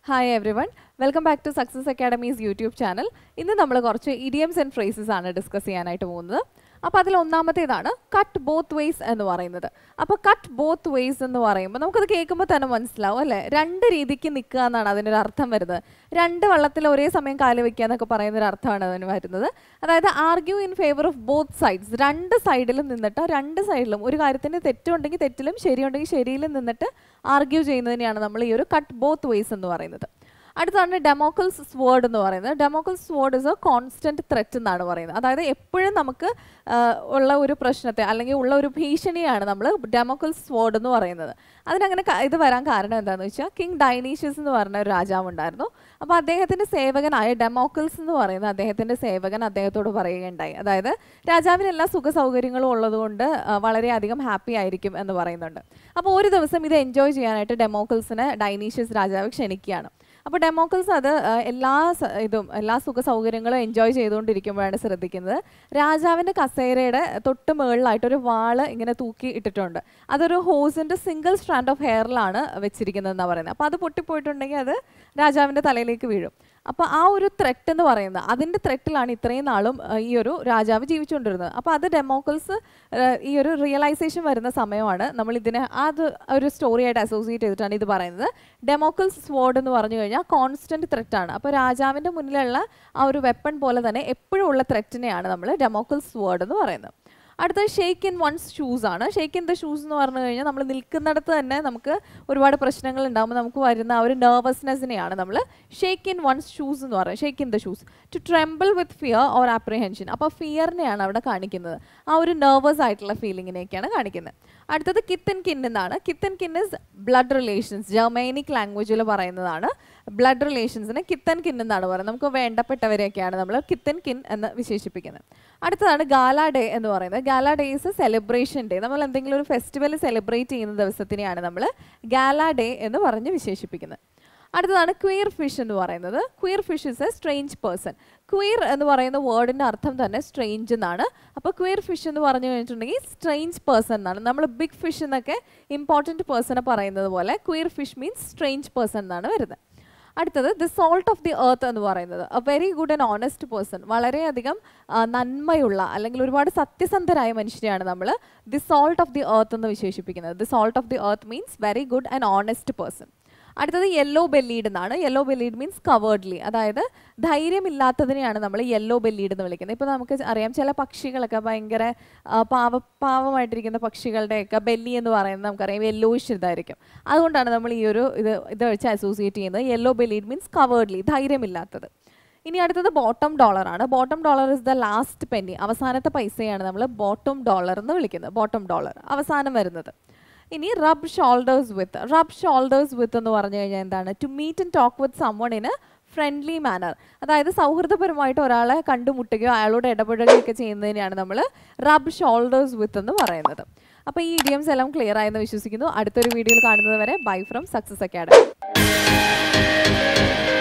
hi everyone welcome back to Success Academy's YouTube channel ഇന്ന് നമ്മൾ കുറച്ച് idioms and phrases ആണ് discuss ചെയ്യാനായിട്ട് പോകുന്നത് അപ്പോൾ അതിൽ ഒന്നാമത്തേതാണ് കട്ട് ബോത്ത് വേയ്സ് എന്ന് പറയുന്നത് അപ്പോൾ കട്ട് ബോത്ത് വേയ്സ് എന്ന് പറയുമ്പോൾ നമുക്കത് കേൾക്കുമ്പോൾ തന്നെ മനസ്സിലാവും അല്ലേ രണ്ട് രീതിക്ക് നിൽക്കുക എന്നാണ് അതിനൊരു അർത്ഥം വരുന്നത് രണ്ട് വള്ളത്തിൽ ഒരേ സമയം കാല് വെക്കുക എന്നൊക്കെ പറയുന്ന ഒരു അർത്ഥമാണ് അതിന് വരുന്നത് അതായത് argue in favour of both sides രണ്ട് സൈഡിലും നിന്നിട്ട് രണ്ട് സൈഡിലും ഒരു കാര്യത്തിന് തെറ്റുണ്ടെങ്കിൽ തെറ്റിലും ശരിയുണ്ടെങ്കിൽ ശരിയിലും നിന്നിട്ട് ആർഗ്യൂ ചെയ്യുന്നതിനെയാണ് നമ്മൾ ഈ ഒരു കട്ട് ബോത്ത് വേയ്സ് എന്ന് പറയുന്നത് അടുത്താണ് ഡെമോക്കൽസ് സ്വേർഡ് എന്ന് പറയുന്നത് Damocles sword is a constant threat എന്നാണ് പറയുന്നത് അതായത് എപ്പോഴും നമുക്ക് ആ, ഉള്ള ഒരു പ്രശ്നത്തെ അല്ലെങ്കിൽ ഉള്ള ഒരു ഭീഷണിയാണ് നമ്മൾ ഡെമോക്കൽസ് സ്വേർഡ് എന്ന് പറയുന്നത് അതിനങ്ങനെ ക- ഇത് വരാൻ കാരണം എന്താണെന്ന് വെച്ചാൽ കിങ് ഡൈനീഷ്യസ് എന്ന് പറഞ്ഞ ഒരു രാജാവ് ഉണ്ടായിരുന്നു അപ്പോൾ അദ്ദേഹത്തിൻ്റെ സേവകനായ ഡെമോക്കൽസ് എന്ന് പറയുന്ന അദ്ദേഹത്തിൻ്റെ സേവകൻ അദ്ദേഹത്തോട് പറയുകയുണ്ടായി അതായത് രാജാവിന് എല്ലാ സുഖ സൗകര്യങ്ങളും ഉള്ളതുകൊണ്ട് ആ, വളരെയധികം ഹാപ്പി ആയിരിക്കും എന്ന് പറയുന്നുണ്ട് അപ്പോൾ ഒരു ദിവസം ഇത് എൻജോയ് ചെയ്യാനായിട്ട് ഡെമോക്കൽസിനെ ഡൈനീഷ്യസ് രാജാവ് ക്ഷണിക്കുകയാണ് അപ്പോൾ ഡെമോക്കൽസ് അത് ആ, എല്ലാ സ- ഇതും എല്ലാ സുഖ സൗകര്യങ്ങളും എൻജോയ് ചെയ്തുകൊണ്ടിരിക്കുമ്പോഴാണ് ശ്രദ്ധിക്കുന്നത് രാജാവിൻ്റെ കസേരയുടെ തൊട്ട് മുകളിലായിട്ട് ഒരു വാള് ഇങ്ങനെ തൂക്കി ഇട്ടിട്ടുണ്ട് അതൊരു ഹോസിൻ്റെ സിംഗിൾ സ്ട്രാൻഡ് ഓഫ് ഹെയറിലാണ് വെച്ചിരിക്കുന്നതെന്നാണ് പറയുന്നത് അപ്പോൾ അത് പൊട്ടിപ്പോയിട്ടുണ്ടെങ്കിൽ അത് രാജാവിൻ്റെ തലയിലേക്ക് വീഴും അപ്പോൾ ആ ഒരു ത്രെറ്റ് എന്ന് പറയുന്നത് അതിൻ്റെ ത്രെറ്റിലാണ് ഇത്രയും നാളും ആ, ഈ ഒരു രാജാവ് ജീവിച്ചുകൊണ്ടിരുന്നത് അപ്പോൾ അത് ഡെമോക്കൽസ് ഈ ഒരു റിയലൈസേഷൻ വരുന്ന സമയമാണ് നമ്മൾ ഇതിനെ അത് ഒരു സ്റ്റോറിയായിട്ട് അസോസിയേറ്റ് ചെയ്തിട്ടാണ് ഇത് പറയുന്നത് ഡെമോക്കൽസ് സ്വേർഡ് എന്ന് പറഞ്ഞു കഴിഞ്ഞാൽ കോൺസ്റ്റന്റ് ത്രെറ്റാണ് അപ്പോൾ രാജാവിൻ്റെ മുന്നിലുള്ള ആ ഒരു വെപ്പൺ പോലെ തന്നെ എപ്പോഴും ഉള്ള ത്രെറ്റിനെയാണ് നമ്മൾ ഡെമോക്കൽസ് സ്വേർഡ് എന്ന് പറയുന്നത് അടുത്തത് ഷേക്ക് ഇൻ വൺസ് ഷൂസ് ആണ് ഷേക്ക് ഇൻ ദ ഷൂസ് എന്ന് പറഞ്ഞു കഴിഞ്ഞാൽ നമ്മൾ നിൽക്കുന്നിടത്ത് തന്നെ നമുക്ക് ഒരുപാട് പ്രശ്നങ്ങൾ ഉണ്ടാകുമ്പോൾ നമുക്ക് വരുന്ന ആ ഒരു നെർവസ്നെസ്സിനെയാണ് നമ്മൾ ഷേക്ക് ഇൻ വൺസ് ഷൂസ് എന്ന് പറയുന്നത് shake in the shoes to tremble with fear or apprehension അപ്പോൾ ഫിയറിനെയാണ് അവിടെ കാണിക്കുന്നത് ആ ഒരു നെർവസ് ആയിട്ടുള്ള ഫീലിങ്ങിനെയൊക്കെയാണ് കാണിക്കുന്നത് അടുത്തത് കിത്തൻ കിൻ എന്നാണ് kith and kin is blood relations Germanic ലാംഗ്വേജിൽ പറയുന്നതാണ് ബ്ലഡ് റിലേഷൻസിന് കിത്തൻ കിൻ എന്നാണ് പറയുന്നത് നമുക്ക് വേണ്ടപ്പെട്ടവരെയൊക്കെയാണ് നമ്മൾ കിത്തൻ കിൻ എന്ന് വിശേഷിപ്പിക്കുന്നത് അടുത്തതാണ് ഗാല ഡേ എന്ന് പറയുന്നത് gala day is celebration day നമ്മൾ എന്തെങ്കിലും ഒരു ഫെസ്റ്റിവൽ സെലിബ്രേറ്റ് ചെയ്യുന്ന ദിവസത്തിനെയാണ് നമ്മൾ ഗാല ഡേ എന്ന് പറഞ്ഞ് വിശേഷിപ്പിക്കുന്നത് അടുത്തതാണ് ക്വീർ ഫിഷ് എന്ന് പറയുന്നത് queer fish is a strange person queer എന്ന് പറയുന്ന വേർഡിൻ്റെ അർത്ഥം തന്നെ സ്ട്രേഞ്ച് എന്നാണ് അപ്പോൾ ക്വീർ ഫിഷ് എന്ന് പറഞ്ഞു കഴിഞ്ഞിട്ടുണ്ടെങ്കിൽ സ്ട്രേഞ്ച് പേഴ്സൺ എന്നാണ് നമ്മൾ ബിഗ് ഫിഷ് എന്നൊക്കെ ഇമ്പോർട്ടൻറ്റ് പേഴ്സണെ പറയുന്നത് പോലെ queer fish means strange person എന്നാണ് വരുന്നത് അടുത്തത് the salt of the earth എന്ന് പറയുന്നത് a very good and honest person വളരെയധികം ആ, നന്മയുള്ള അല്ലെങ്കിൽ ഒരുപാട് സത്യസന്ധരായ മനുഷ്യരെയാണ് നമ്മൾ the salt of the earth എന്ന് വിശേഷിപ്പിക്കുന്നത് the salt of the earth means very good and honest person അടുത്തത് യെല്ലോ ബെല്ലീഡ് എന്നാണ് യെല്ലോ ബെല്ലീഡ് മീൻസ് കവേർഡ്ലി അതായത് ധൈര്യമില്ലാത്തതിനെയാണ് നമ്മൾ യെല്ലോ ബെല്ലീഡ് എന്ന് വിളിക്കുന്നത് ഇപ്പോൾ നമുക്ക് അറിയാം ചില പക്ഷികളൊക്കെ ഭയങ്കര ആ, പാവ പാവമായിട്ടിരിക്കുന്ന പക്ഷികളുടെയൊക്കെ ബെല്ലി എന്ന് പറയുന്നത് നമുക്കറിയാം യെല്ലോയിഷ് ഇതായിരിക്കും അതുകൊണ്ടാണ് നമ്മൾ ഈ ഒരു ഇത് ഇത് വെച്ച് അസോസിയേറ്റ് ചെയ്യുന്നത് യെല്ലോ ബെല്ലീഡ് മീൻസ് കവേർഡ്ലി ധൈര്യമില്ലാത്തത് ഇനി അടുത്തത് ബോട്ടം ഡോളർ ആണ് bottom dollar is the last penny അവസാനത്തെ പൈസയാണ് നമ്മൾ ബോട്ടം ഡോളർ എന്ന് വിളിക്കുന്നത് ബോട്ടം ഡോളർ അവസാനം വരുന്നത് ഇനി റബ് ഷോൾഡേഴ്സ് വിത്ത് റബ് ഷോൾഡേഴ്സ് വിത്ത് എന്ന് പറഞ്ഞു കഴിഞ്ഞാൽ എന്താണ് to meet and talk with someone in friendly manner അതായത് സൗഹൃദപരമായിട്ട് ഒരാളെ കണ്ടുമുട്ടുകയോ അയാളോട് ഇടപെടുകയോ ഒക്കെ ചെയ്യുന്നതിനെയാണ് നമ്മൾ റബ് ഷോൾഡേഴ്സ് വിത്ത് എന്ന് പറയുന്നത് അപ്പോൾ ഈ ഇഡിയംസ് എല്ലാം ക്ലിയർ ആയെന്ന് വിശ്വസിക്കുന്നു അടുത്തൊരു വീഡിയോയിൽ കാണുന്നത് വരെ ബൈ ഫ്രം സക്സസ് അക്കാഡമി